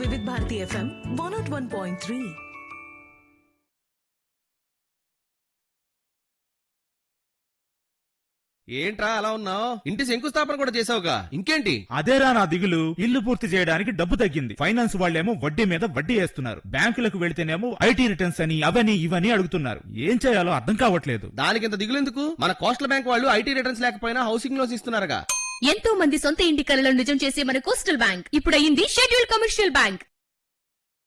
వివిధ Bharati FM one nought one point three ఏంట్రా అలా ఉన్నావు ఇంటి శంకుస్థాపన కూడా చేసావుగా ఇంకేంటి అదేరా నా దిగులు ఇల్లు పూర్తి చేయడానికి డబ్బు తగ్గింది ఫైనాన్స్ వాళ్ళేమో వడ్డీ మీద వడ్డీ వేస్తున్నారు బ్యాంకులకు వెళితేనేమో ఐటీ రిటర్న్స్ అని అవని ఇవని అడుగుతున్నారు ఏం చేయాలో అర్థం కావట్లేదు దానికి ఇంత దిగులెందుకు మన కోస్టల్ బ్యాంక్ వాళ్ళు ఐటీ రిటర్న్స్ లేకపోయినా హౌసింగ్ లోన్స్ ఇస్తున్నారుగా ఎంతో మంది సొంత ఇంటి కలను నిజం చేసే మన కోస్టల్ బ్యాంక్ ఇప్పుడు అయింది షెడ్యూల్ కమర్షియల్ బ్యాంక్